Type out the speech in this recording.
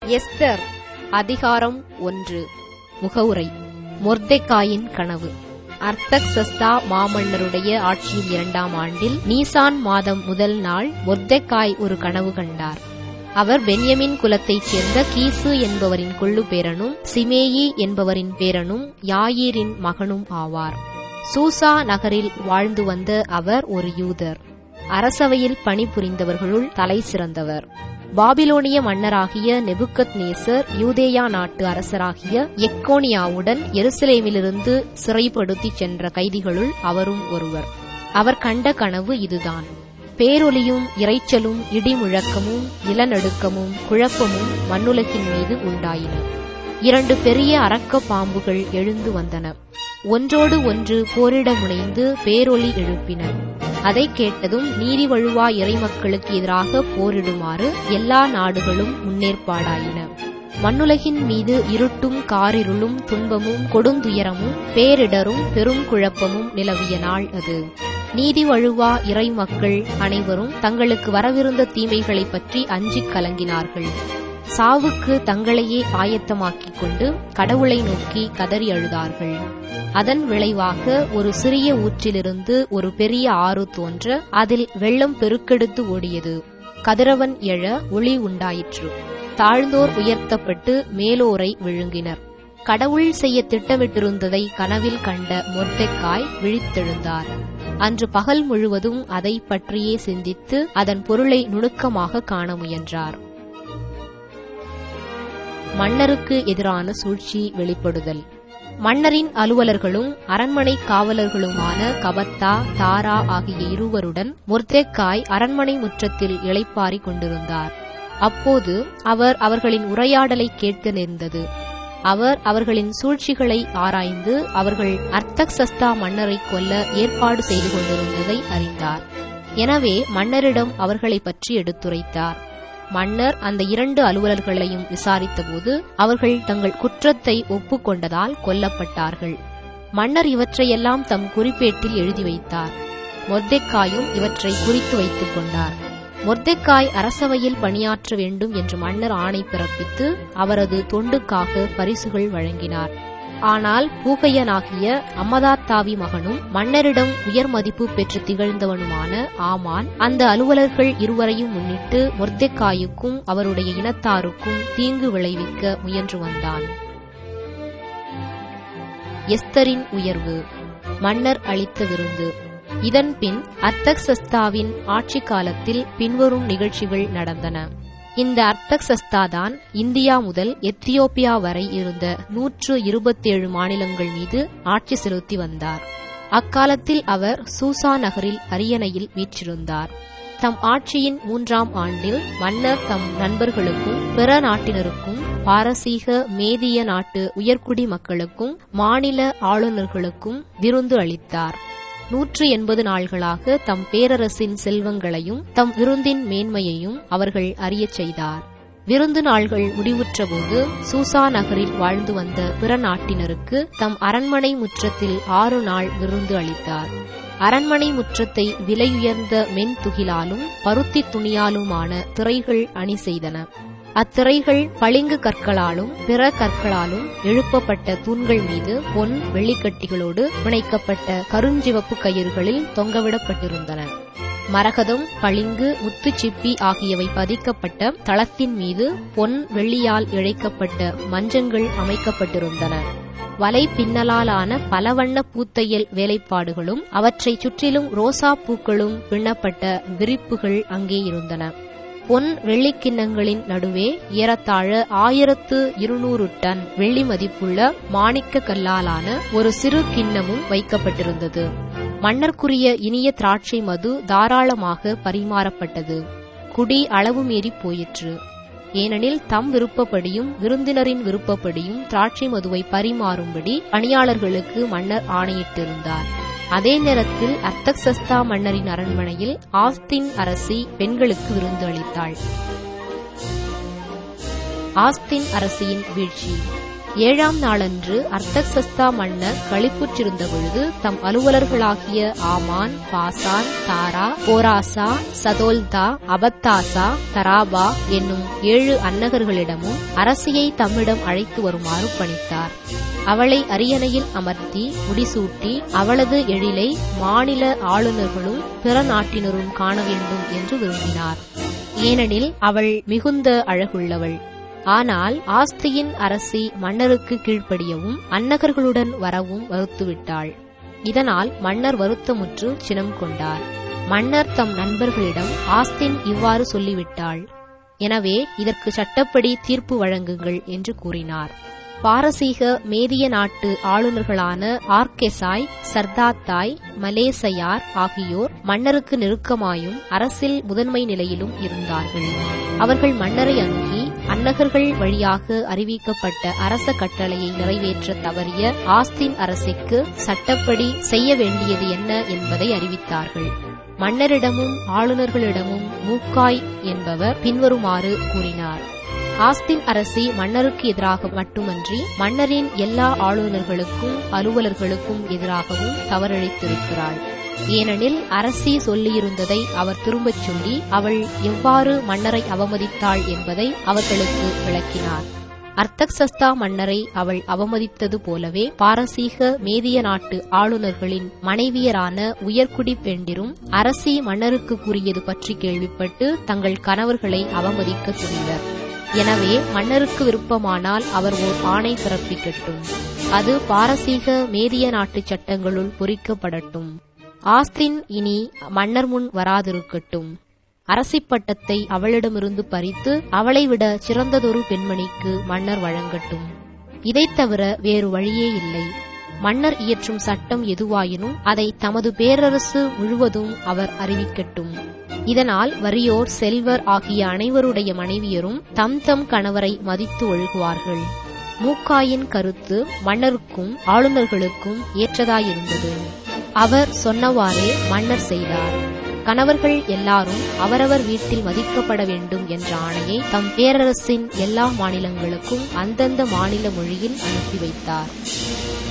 Esther அதிகாரம் ஒன்று முகவுரை மொர்தெக்காயின் கனவு அர்த்தக்சஸ்தா மாமன்னருடைய ஆட்சியின் இரண்டாம் ஆண்டில் நீசான் மாதம் முதல் நாள் மொர்தெக்காய் ஒரு கனவு கண்டார் அவர் பென்யமின் குலத்தைச் சேர்ந்த கீசு என்பவரின் கொள்ளு பேரனும் சிமேயி என்பவரின் பேரனும் யாயீரின் மகனும் ஆவார் சூசா நகரில் வாழ்ந்து வந்த அவர் ஒரு யூதர் அரசவையில் பணிபுரிந்தவர்களுள் தலை சிறந்தவர் பாபிலோனிய மன்னராகிய நெபுக்கத் நேசர் யூதேயா நாட்டு அரசராகிய எக்கோனியாவுடன் எருசலேமிலிருந்து சிறைப்படுத்திச் சென்ற கைதிகளுள் அவரும் ஒருவர் அவர் கண்ட கனவு இதுதான் பேரொலியும் இரைச்சலும் இடிமுழக்கமும் நிலநடுக்கமும் குழப்பமும் மண்ணுலகின் மீது உண்டாயின இரண்டு பெரிய அரக்க பாம்புகள் எழுந்து வந்தன ஒன்றோடு ஒன்று போரிட முனைந்து பேரொலி எழுப்பின அதை கேட்டதும் நீதி வழுவா இறைமக்களுக்கு எதிராக போரிடுமாறு எல்லா நாடுகளும் முன்னேற்பாடாயின மண்ணுலகின் மீது இருட்டும் காரிருளும் துன்பமும் கொடுந்துயரமும் பேரிடரும் பெரும் குழப்பமும் நிலவிய நாள் அது நீதி வழுவா இறை மக்கள் அனைவரும் தங்களுக்கு வரவிருந்த தீமைகளைப் பற்றி அஞ்சிக் கலங்கினார்கள் சாவுக்கு தங்களையே ஆயத்தமாக்கிக் கொண்டு கடவுளை நோக்கி கதறி அழுதார்கள் அதன் விளைவாக ஒரு சிறிய ஊற்றிலிருந்து ஒரு பெரிய ஆறு தோன்ற அதில் வெள்ளம் பெருக்கெடுத்து ஓடியது கதிரவன் எழ ஒளி உண்டாயிற்று தாழ்ந்தோர் உயர்த்தப்பட்டு மேலோரை விழுங்கினர் கடவுள் செய்ய திட்டமிட்டிருந்ததை கனவில் கண்ட மொர்தெக்காய் விழித்தெழுந்தார் அன்று பகல் முழுவதும் அதை பற்றியே சிந்தித்து அதன் பொருளை நுணுக்கமாக காண முயன்றார் மன்னருக்கு எதிரான சூழ்ச்சி வெளிப்படுதல் மன்னரின் அலுவலர்களும் அரண்மனை காவலர்களுமான கபத்தா தாரா ஆகிய இருவருடன் முர்தெக்காய் அரண்மனை முற்றத்தில் இளைப்பாறிக் கொண்டிருந்தார் அப்போது அவர் அவர்களின் உரையாடலை கேட்க நேர்ந்தது அவர் அவர்களின் சூழ்ச்சிகளை ஆராய்ந்து அவர்கள் அர்த்தக்சஸ்தா மன்னரை கொல்ல ஏற்பாடு செய்து கொண்டிருந்ததை அறிந்தார் எனவே மன்னரிடம் அவர்களை பற்றி எடுத்துரைத்தார் மன்னர் அந்த இரண்டு அலுவலர்களையும் விசாரித்தபோது அவர்கள் தங்கள் குற்றத்தை ஒப்புக்கொண்டதால் கொல்லப்பட்டார்கள் மன்னர் இவற்றையெல்லாம் தம் குறிப்பேட்டில் எழுதி வைத்தார் மொர்தெக்காயும் இவற்றை குறித்து வைத்துக் கொண்டார் மொர்தெக்காய் அரசவையில் பணியாற்ற வேண்டும் என்று மன்னர் ஆணை பிறப்பித்து அவரது தொண்டுக்காக பரிசுகள் வழங்கினார் ஆனால் பூகையனாகிய அம்மதாத்தாவி மகனும் மன்னரிடம் உயர் மதிப்பு பெற்று திகழ்ந்தவனுமான ஆமான் அந்த அலுவலர்கள் இருவரையும் முன்னிட்டு மொர்தெக்காயுக்கும் அவருடைய இனத்தாருக்கும் தீங்கு விளைவிக்க முயன்று வந்தான் எஸ்தரின் உயர்வு மன்னர் அளித்த விருந்து இதன்பின் அர்த்தக்சஸ்தாவின் ஆட்சி காலத்தில் பின்வரும் நிகழ்ச்சிகள் நடந்தன இந்த அர்த்தக்சஸ்தா தான் இந்தியா முதல் எத்தியோப்பியா வரை இருந்த நூற்று இருபத்தேழு மாநிலங்கள் மீது ஆட்சி செலுத்தி வந்தார் அக்காலத்தில் அவர் சூசா நகரில் அரியணையில் வீற்றிருந்தார் தம் ஆட்சியின் மூன்றாம் ஆண்டில் மன்னர் தம் நண்பர்களுக்கும் பிற நாட்டினருக்கும் பாரசீக மேதிய நாட்டு உயர்குடி மக்களுக்கும் மாநில ஆளுநர்களுக்கும் விருந்து அளித்தார் நூற்று எண்பது நாள்களாக தம் பேரரசின் செல்வங்களையும் தம் விருந்தின் மேன்மையையும் அவர்கள் அறியச் செய்தார் விருந்து நாள்கள் முடிவுற்றபோது சூசா நகரில் வாழ்ந்து வந்த பிற நாட்டினருக்கு தம் அரண்மனை முற்றத்தில் ஆறு நாள் விருந்து அளித்தார் அரண்மனை முற்றத்தை விலையுயர்ந்த மென் துகிலாலும் பருத்தி துணியாலுமான திரைகள் அணி செய்தன அத்திரைகள் பளிங்கு கற்களாலும் பிற கற்களாலும் எழுப்பப்பட்ட தூண்கள் மீது பொன் வெள்ளிக்கட்டிகளோடு பிணைக்கப்பட்ட கருஞ்சிவப்பு கயிறுகளில் தொங்கவிடப்பட்டிருந்தன மரகதம் பளிங்கு முத்துச்சிப்பி ஆகியவை பதிக்கப்பட்ட தளத்தின் மீது பொன் வெள்ளியால் இழைக்கப்பட்ட மஞ்சங்கள் அமைக்கப்பட்டிருந்தன வலை பின்னலாலான பலவண்ண பூத்தையல் வேலைப்பாடுகளும் அவற்றைச் சுற்றிலும் ரோசா பூக்களும் பின்னப்பட்ட விரிப்புகள் அங்கே இருந்தன பொன் வெள்ளிக்கிண்ணங்களின் நடுவே ஏறத்தாழ ஆயிரத்து இருநூறு டன் வெள்ளி மதிப்புள்ள மாணிக்க கல்லாலான ஒரு சிறு கிண்ணமும் வைக்கப்பட்டிருந்தது மன்னர்க்குரிய இனிய திராட்சை மது தாராளமாக பரிமாறப்பட்டது குடி அளவு மீறி போயிற்று ஏனெனில் தம் விருப்பப்படியும் விருந்தினரின் விருப்பப்படியும் திராட்சை மதுவை பரிமாறும்படி பணியாளர்களுக்கு மன்னர் ஆணையிட்டிருந்தார் அதே நேரத்தில் அர்த்தக்சஸ்தா மன்னரின் அரண்மனையில் ஆஸ்தின் அரசி பெண்களுக்கு விருந்து அளித்தாள் ஆஸ்தின் அரசியின் வீழ்ச்சி ஏழாம் நாளன்று அர்த்தசஸ்தா மன்னர் களிப்புற்றிருந்த பொழுது தம் அலுவலர்களாகிய ஆமான் பாசான் தாரா போராசா சதோல்தா அபத்தாசா தராபா என்னும் ஏழு அன்னகர்களிடமும் அரசியை தம்மிடம் அழைத்து வருமாறு பணித்தார் அவளை அரியணையில் அமர்த்தி முடிசூட்டி அவளது எழிலை மாநில ஆளுநர்களும் பிற நாட்டினரும் காண வேண்டும் என்று விரும்பினார் ஏனெனில் அவள் மிகுந்த அழகுள்ளவள் ஆனால் ஆஸ்தியின் அரசி மன்னருக்கு கீழ்ப்படியவும் அன்னகர்களுடன் வரவும் மறுத்துவிட்டாள் இதனால் மன்னர் வருத்தமுற்று சினம் கொண்டார் மன்னர் தம் நண்பர்களிடம் ஆஸ்தின் இவ்வாறு சொல்லிவிட்டாள் எனவே இதற்கு சட்டப்படி தீர்ப்பு வழங்குங்கள் என்று கூறினார் பாரசீக மேதிய நாட்டு ஆளுநர்களான ஆர்கெசாய் சர்தாத்தாய் மலேசையார் ஆகியோர் மன்னருக்கு நெருக்கமாயும் அரசில் முதன்மை நிலையிலும் இருந்தார்கள் அவர்கள் மன்னரை அணுகி அன்னகர்கள் வழியாக அறிவிக்கப்பட்ட அரச கட்டளையை நிறைவேற்ற தவறிய ஆஸ்தின் அரசிற்கு சட்டப்படி செய்ய வேண்டியது என்ன என்பதை அறிவித்தார்கள் மன்னரிடமும் ஆளுநர்களிடமும் மூக்காய் என்பவர் பின்வருமாறு கூறினார் ஆஸ்தின் அரசி மன்னருக்கு எதிராக மட்டுமன்றி மன்னரின் எல்லா ஆளுநர்களுக்கும் அலுவலர்களுக்கும் எதிராகவும் தவறளித்திருக்கிறாள் ஏனெனில் அரசி சொல்லியிருந்ததை அவர் திரும்பச் சொல்லி அவள் எவ்வாறு மன்னரை அவமதித்தாள் என்பதை அவர்களுக்கு விளக்கினார் அர்த்தக்சஸ்தா மன்னரை அவள் அவமதித்தது போலவே பாரசீக மேதிய நாட்டு ஆளுநர்களின் மனைவியரான உயர்குடி பெண்டிரும் அரசி மன்னருக்கு கூறியது பற்றி கேள்விப்பட்டு தங்கள் கணவர்களை அவமதிக்க துணிவர் எனவே மன்னருக்கு விருப்பமானால் அவர் ஓர் ஆணை பிறப்பிக்கட்டும் அது பாரசீக மேதிய நாட்டு சட்டங்களுள் பொறிக்கப்படட்டும் ஆஸ்தின் இனி மன்னர் முன் வராதிருக்கட்டும் அரசி பட்டத்தை அவளிடமிருந்து பறித்து அவளை விட சிறந்ததொரு பெண்மணிக்கு மன்னர் வழங்கட்டும் இதைத் தவிர வேறு வழியே இல்லை மன்னர் இயற்றும் சட்டம் எதுவாயினும் அதை தமது பேரரசு முழுவதும் அவர் அறிவிக்கட்டும் இதனால் வறியோர் செல்வர் ஆகிய அனைவருடைய மனைவியரும் தம் தம் கணவரை மதித்து ஒழுகுவார்கள் மூக்காயின் கருத்து மன்னருக்கும் ஆளுநர்களுக்கும் ஏற்றதாயிருந்தது அவர் சொன்னவாறே மன்னர் செய்தார் கணவர்கள் எல்லாரும் அவரவர் வீட்டில் மதிக்கப்பட வேண்டும் என்ற ஆணையை தம் பேரரசின் எல்லா மாநிலங்களுக்கும் அந்தந்த மாநில மொழியில் அனுப்பி வைத்தார்